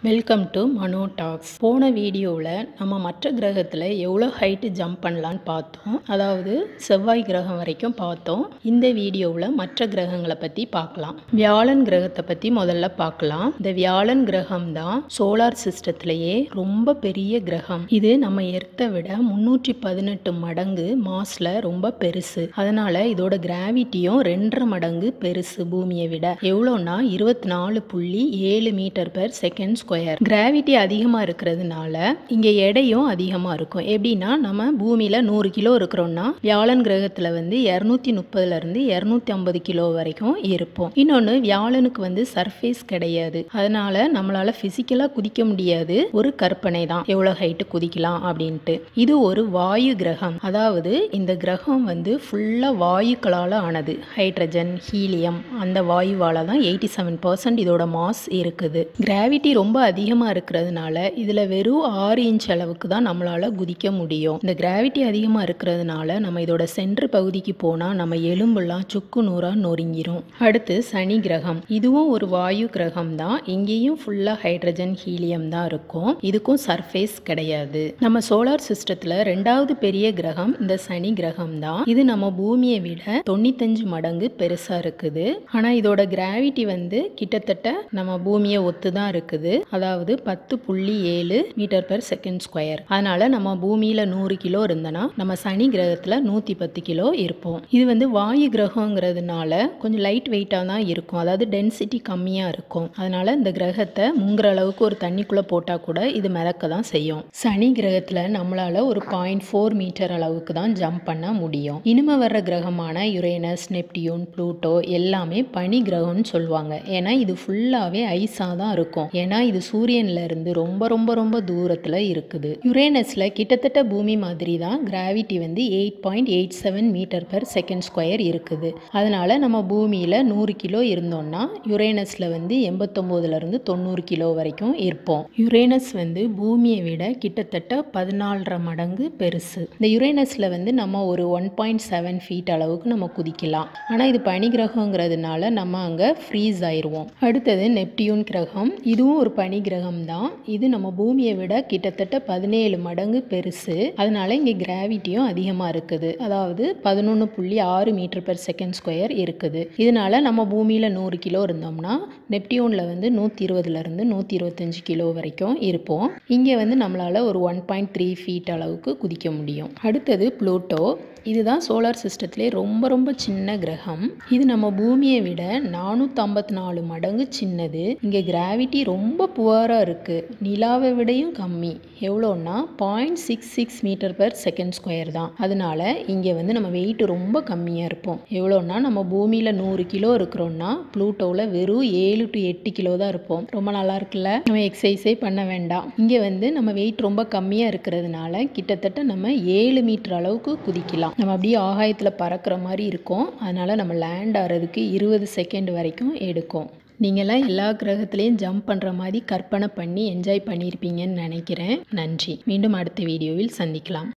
welcome to Mano tax போன வீடியோவில் நம்ம மற்ற கிரகத்தில் எவ்வளோ ஹைட்டு ஜம்ப் பண்ணலான்னு பார்த்தோம் அதாவது செவ்வாய் கிரகம் வரைக்கும் பார்த்தோம் இந்த வீடியோவில் மற்ற கிரகங்களை பற்றி பார்க்கலாம் வியாழன் கிரகத்தை பற்றி முதல்ல பார்க்கலாம் இந்த வியாழன் கிரகம் தான் சோலார் சிஸ்டத்திலேயே ரொம்ப பெரிய கிரகம் இது நம்ம எர்த்தை விட முன்னூற்றி பதினெட்டு மடங்கு மாஸில் ரொம்ப பெருசு அதனால இதோட கிராவிட்டியும் ரெண்டரை மடங்கு பெருசு பூமியை விட எவ்வளோன்னா இருபத்தி நாலு புள்ளி ஏழு metre per second square gravity அதிகமாக இருக்கிறதுனால இங்கே எடையும் அதிகமாக இருக்கும் எப்படின்னா நம்ம பூமியில் நூறு கிலோ இருக்கிறோம்னா வியாழன் கிரகத்தில் வந்து இரநூத்தி முப்பதுலேருந்து இரநூத்தி ஐம்பது கிலோ வரைக்கும் இருப்போம் இன்னொன்று வியாழனுக்கு வந்து சர்ஃபேஸ் கிடையாது அதனால நம்மளால ஃபிசிக்கலாக குதிக்க முடியாது ஒரு கற்பனை தான் எவ்வளோ ஹைட்டு குதிக்கலாம் அப்படின்ட்டு இது ஒரு வாயு கிரகம் அதாவது இந்த கிரகம் வந்து ஃபுல்லாக வாயுக்களால் ஆனது ஹைட்ரஜன் ஹீலியம் அந்த வாயுவால் தான் எயிட்டி செவன் பர்சன்ட் இதோட மாஸ் இருக்குது கிராவிட்டி ரொம்ப அதிகமாக இருக்கிறதுனால இதில் வெறும் ஆறு இன்ச் அளவுக்கு தான் நம்மளால் குதிக்க முடியும் இந்த கிராவிட்டி அதிகமாக இருக்கிறதுனால நம்ம இதோட சென்ட்ரு பகுதிக்கு போனால் நம்ம எலும்பெல்லாம் சுக்கு நூறாக நொறுங்கிரும் அடுத்து சனி கிரகம் இதுவும் ஒரு வாயு கிரகம் தான் இங்கேயும் ஃபுல்லாக ஹைட்ரஜன் ஹீலியம் தான் இருக்கும் இதுக்கும் சர்ஃபேஸ் கிடையாது நம்ம சோலார் சிஸ்டத்தில் ரெண்டாவது பெரிய கிரகம் இந்த சனி கிரகம் தான் இது நம்ம பூமியை விட தொண்ணூத்தஞ்சு மடங்கு பெருசாக இருக்குது ஆனால் இதோட கிராவிட்டி வந்து கிட்டத்தட்ட நம்ம பூமியை ஒத்து தான் இருக்குது அதாவது பத்து புள்ளி ஏழு மீட்டர் பெர் செகண்ட் ஸ்கொயர் அதனால நம்ம பூமியில் நூறு கிலோ இருந்தனா நம்ம சனி கிரகத்தில் நூற்றி பத்து கிலோ இருப்போம் இது வந்து வாயு கிரகங்கிறதுனால கொஞ்சம் லைட் வெயிட்டாக தான் இருக்கும் அதாவது டென்சிட்டி கம்மியாக இருக்கும் அதனால இந்த கிரகத்தை முங்குற அளவுக்கு ஒரு தண்ணிக்குள்ளே போட்டால் கூட இது மிதக்க தான் செய்யும் சனி கிரகத்தில் நம்மளால் ஒரு பாயிண்ட் ஃபோர் மீட்டர் அளவுக்கு தான் ஜம்ப் பண்ண முடியும் இனிமே வர்ற கிரகமான யுரேனஸ் நெப்டியூன் ப்ளூட்டோ எல்லாமே பனி கிரகம்னு சொல்லுவாங்க ஏன்னா இது ஃபுல்லாகவே ஐஸாக தான் இருக்கும் ஏன்னா இது சூரியன்ல இருந்து ரொம்ப ரொம்ப ரொம்ப தூரத்தில் இருக்குது யுரேனஸில் கிட்டத்தட்ட பூமி மாதிரி தான் கிராவிட்டி வந்து eight point eight seven metre per second square இருக்குது அதனால நம்ம பூமியில் நூறு கிலோ இருந்தோம்னா யுரேனஸில் வந்து எண்பத்தொம்போதுலேருந்து தொண்ணூறு கிலோ வரைக்கும் இருப்போம் யுரேனஸ் வந்து பூமியை விட கிட்டத்தட்ட பதினாலரை மடங்கு பெருசு இந்த யுரேனஸில் வந்து நம்ம ஒரு ஒன் பாயிண்ட் செவன் ஃபீட் அளவுக்கு நம்ம குதிக்கலாம் ஆனால் இது பனி கிரகங்கிறதுனால நம்ம அங்கே ஃப்ரீஸ் ஆயிடுவோம் அடுத்தது நெப்டியூன் கிரகம் இதுவும் ஒரு பனி கிரகம் தான் இது நம்ம பூமியை விட கிட்டத்தட்ட பதினேழு மடங்கு பெருசு அதனால இங்கே கிராவிட்டியும் அதிகமாக இருக்குது அதாவது பதினொன்று புள்ளி ஆறு மீட்டர் பெர் செகண்ட் ஸ்கொயர் இருக்குது இதனால நம்ம பூமியில் நூறு கிலோ இருந்தோம்னா நெப்டியூனில் வந்து நூற்றி இருபதுலேருந்து நூற்றி இருபத்தஞ்சு கிலோ வரைக்கும் இருப்போம் இங்கே வந்து நம்மளால் ஒரு ஒன் பாயிண்ட் த்ரீ ஃபீட் அளவுக்கு குதிக்க முடியும் அடுத்தது ப்ளூட்டோ இதுதான் சோலார் சிஸ்டத்திலே ரொம்ப ரொம்ப சின்ன கிரகம் இது நம்ம பூமியை விட நானூற்றம்பத்தி நாலு மடங்கு சின்னது இங்கே கிராவிட்டி ரொம்ப புவராக இருக்குது நிலாவை விடையும் கம்மி எவ்வளோன்னா point six six metre per second square தான் அதனால இங்கே வந்து நம்ம வெயிட் ரொம்ப கம்மியாக இருப்போம் எவ்வளோன்னா நம்ம பூமியில் நூறு கிலோ இருக்கிறோம்னா ப்ளூட்டோவில் வெறும் ஏழு டு எட்டு கிலோ தான் இருப்போம் ரொம்ப நல்லா இருக்குல்ல நம்ம எக்ஸசைஸே பண்ண வேண்டாம் இங்கே வந்து நம்ம வெயிட் ரொம்ப கம்மியாக இருக்கிறதுனால கிட்டத்தட்ட நம்ம ஏழு மீட்டர் அளவுக்கு குதிக்கலாம் நம்ம அப்படியே ஆகாயத்தில் பறக்கிற மாதிரி இருக்கும் அதனால் நம்ம லேண்ட் ஆகிறதுக்கு இருபது செகண்ட் வரைக்கும் எடுக்கும் நீங்களாம் எல்லா கிரகத்துலேயும் ஜம்ப் பண்ணுற மாதிரி கற்பனை பண்ணி என்ஜாய் பண்ணியிருப்பீங்கன்னு நினைக்கிறேன் நன்றி மீண்டும் அடுத்த வீடியோவில் சந்திக்கலாம்